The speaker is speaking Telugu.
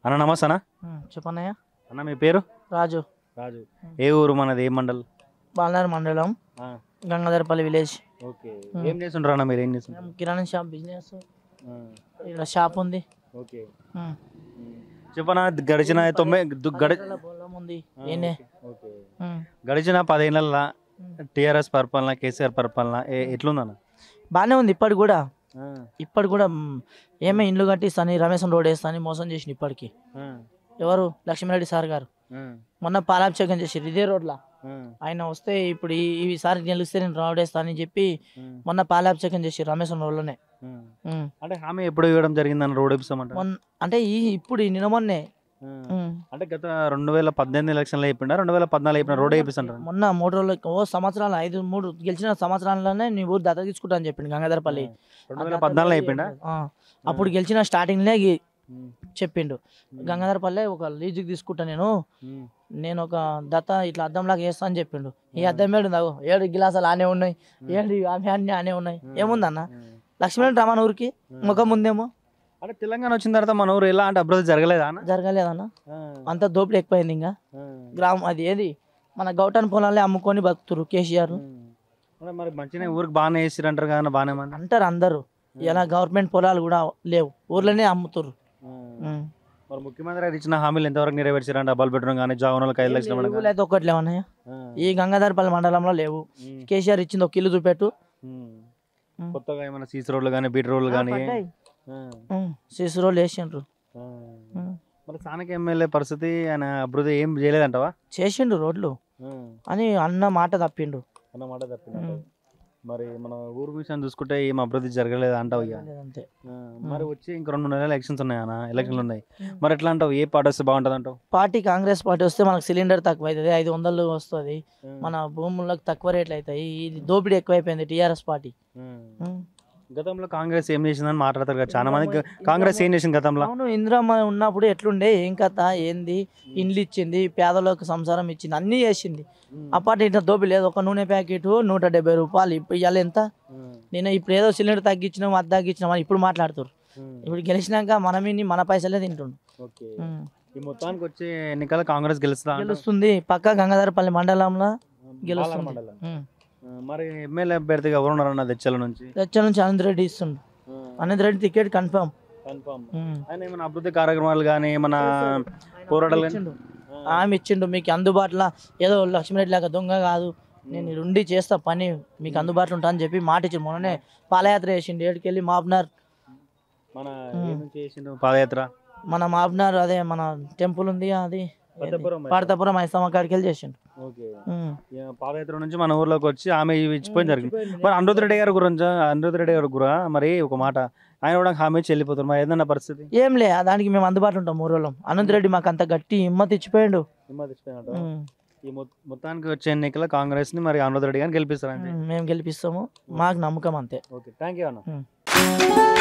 అన్న నమస్తే అన్న ఉమ్, చెప్పన్నయ్య అన్న మీ పేరు రాజు రాజు ఏ ఊరు మనది ఏ మండల్ బాలనగర్ మండలం గంగాధరపల్లి విలేజ్ ఓకే ఏం చేస్తుంటారు అన్న మీరు ఏం చేస్తుంటారు మేము కిరాణా షాప్ బిజినెస్ ఇక్కడ షాప్ ఉంది ఓకే ఉమ్. చెప్పనా గడిచిన తొమ్మిది దు- గడి ఎకరాల పొలం ఉంది ఏనే ఓకే ఉమ్. గడిచిన పదేళ్ళ ఉమ్. టీఆర్ఎస్ పరిపాలన కేసీఆర్ పరిపాలన ఏ- ఎట్లుందన్న బాగానే ఉంది ఇప్పటికి కూడా ఇప్పటికి కూడా మ్, ఏమే ఇండ్లు కట్టిస్తాని రమేశ్ రోడ్ వేస్తాని మోసం చేసిన ఇప్పటికి ఎవరు లక్ష్మీరెడ్డి సార్ గారు మొన్న పాలాభిషేకం చేసారు ఇదే రోడ్లా ఆయన వస్తే ఇప్పుడు ఈ ఈసారి గెలిస్తే నేను రోడ్ వేస్తానని చెప్పి మొన్న పాలాభిషేకం చేసారు రమేశ్ రోడ్లోనే ఉమ్. అంటే హామీ ఎప్పుడు ఇవ్వడం జరిగిందన్న రోడ్ వేపిస్తామంట మొన్న అంటే ఈ ఇప్పుడు ఈ నిన్న మొన్నే ఉమ్. అంటే గత రెండు వేల పద్దెనిమిది ఎలక్షన్లో అయిపోయిందా రెండు వేల పద్నాలుగు అయిపోయిన రోడ్ వేపిస్తాంటారు మొన్న మూడు రోజులు ఓ సంవత్సరాలు ఐదు మూడు గెలిచిన సంవత్సరాలలోనే నీ ఊరు దత్త తీసుకుంటా అని చెప్పిండు గంగాధరపల్లి రెండు వేల పద్నాలుగులో అయిపోయిందా ఆ, అప్పుడు గెలిచిన స్టార్టింగ్లే చెప్పిండు గంగాధరపల్లి ఒక లీజుకి తీసుకుంటా నేను నేను ఒక దత్త ఇట్లా అద్దంలాగా వేస్తా అని చెప్పిండు ఈ అద్దం ఏడు ఉందా? ఏడు గిలాసాలు ఆనే ఉన్నాయి ఏడు ఆమె అన్ని ఆనే ఉన్నాయి ఏముందన్న లక్ష్మీనారాయణ రమణ ఊరికి ముఖం ముందేమో అంటే తెలంగాణ వచ్చిన తర్వాత మన ఊరు ఎలా అంటే అభివృద్ధి జరగలేదా అన్న జరగలేదన్న అంత దోపిడీ ఎక్కువైంది ఇంకా గ్రామం అది ఏది మన గౌటన్ పొలాలే అమ్ముకొని బతుకుతురు కేసీఆర్ అంటే మరి మంచిగా ఊరికి బాగానే వేసిరంటారు కదా బాగానే మంది అంటారు అందరూ ఇలా గవర్నమెంట్ పొలాలు కూడా లేవు ఊర్లోనే అమ్ముతురు ఉమ్. మరి ముఖ్యమంత్రి గారు ఇచ్చిన హామీలు ఎంతవరకు నెరవేర్చారంటే డబల్ బెడ్రూమ్ కానీ జాగునలకు ఐదు లక్షలు ఇవ్వడం ఊళ్ళో అయితే ఒక్కటి లేవన్నాయా కానీ. ఈ గంగాధరపల్లి మండలంలో లేవు ఉమ్. కేసీఆర్ ఇచ్చింది ఒక ఇల్లు చూపెట్టు ఉమ్. ఉమ్. కొత్తగా ఏమైనా సీసీ రోడ్లు కానీ బీట్ రోడ్లు కానీ సిసి రోడ్లు వేసిండ్రు ఉమ్. మరి స్థానిక ఎమ్మెల్యే పరిస్థితి ఆయన అభివృద్ధి ఏం చేయలేదంటవా చేసిండు రోడ్లు అని అన్న మాట తప్పిండు అన్నమాట ఉమ్. మరి మన ఊరు విషయం చూసుకుంటే ఏం అభివృద్ధి జరగలేదు అంటావు ఇక అంతే ఆ, మరి వచ్చి ఇంక రెండు నెలలు ఎలక్షన్స్ ఉన్నాయి అన్న ఎలక్షన్లు ఉన్నాయి మరి ఎట్లా అంటావు ఏ పార్టీ వస్తే బాగుంటుంది అంటావు పార్టీ కాంగ్రెస్ పార్టీ వస్తే మనకు సిలిండర్ తక్కువ అవుతుంది ఐదు వందలు వస్తుంది మన భూములకు తక్కువ రేట్లు అవుతాయి ఇది దోపిడీ ఎక్కువైపోయింది టీఆర్ఎస్ పార్టీ ఉమ్. గతంలో కాంగ్రెస్ ఏం చేసిందని మాట్లాడతారు కదా చాలా మంది కాంగ్రెస్ ఏం చేసింది గతంలో అవును ఇందిరమ్మ ఉన్నప్పుడు ఎట్లుండే ఏం కథ ఏంది ఇండ్లు ఇచ్చింది పేదలకు సంసారం ఇచ్చింది అన్నీ చేసింది ఆ పార్టీ ఇంత దోపి లేదు ఒక నూనె ప్యాకెట్ నూట డెబ్బై రూపాయలు ఇప్పుడు ఇవాళ ఎంత నేను ఇప్పుడు ఏదో సిలిండర్ తగ్గించినాం అది తగ్గించినాం అని ఇప్పుడు మాట్లాడుతారు ఇప్పుడు గెలిచినాక మనమేని మన పైసలే తింటుండు ఓకే ఉమ్. ఈ మొత్తానికి వచ్చే ఎన్నికల కాంగ్రెస్ గెలుస్తా అంటావు? గెలుస్తుంది పక్క గంగాధరపల్లి మండలంలో బాలన గెలుస్తుంది మండలం. ఉమ్. ఆ, మరి ఎమ్మెల్యే అభ్యర్థిగా ఎవరున్నారన్న దెచ్చల నుంచి తెచ్చ నుంచి అనంత్ రెడ్డి ఇస్తుండు Anant Reddy ticket confirm confirm ఆయన ఏమైనా అభివృద్ధి కార్యక్రమాలు కానీ మన పోరాటాలు కానీ ఇచ్చిండు ఆమె ఇచ్చిండు మీకు అందుబాటులో ఏదో లక్ష్మీరెడ్డి లాగా దొంగ కాదు నేను ఈ రెండి చేస్తా పని మీకు అందుబాటులో ఉంటా అని చెప్పి మాట ఇచ్చిండు మొన్ననే పాదయాత్ర చేసిండు ఏడుకెళ్ళి మాబ్నార్ మన ఏ నుంచి చేసిండు పాదయాత్ర మన మాబ్నార్ అదే మన టెంపుల్ ఉంది అది పెద్దపురం పాడతాపురం ఐసమ్మ కాడికి వెళ్ళి చేసిండు ఓకే ఉమ్. ఈ పాదయాత్ర నుంచి మన ఊర్లోకి వచ్చి ఆమె ఇవి ఇచ్చిపోయి జరిగింది మరి అనిరుద్ధ రెడ్డి గారి గురించి అనిరుద్ధ రెడ్డి గారి గురా మరి ఒక మాట ఆయన కూడా హామీ ఇచ్చి వెళ్ళిపోతారు మరి ఏదన్నా పరిస్థితి ఏం లే దానికి మేము అందుబాటులో ఉంటాం ఊరోళ్ళం అనంత్ రెడ్డి మాకు అంత గట్టి హిమ్మత్ ఇచ్చిపోయాడు హిమ్మత్ ఇచ్చిపోయినట్టు. ఉమ్. ఈ మొ- మొత్తానికి వచ్చే ఎన్నికల కాంగ్రెస్ ని మరి అనిరుద్ధ రెడ్డి గారిని గెలిపిస్తారు అంతే ఉమ్, మేము గెలిపిస్తాము మాకు నమ్మకం అంతే ఓకే థ్యాంక్ యూ అన్న ఉమ్.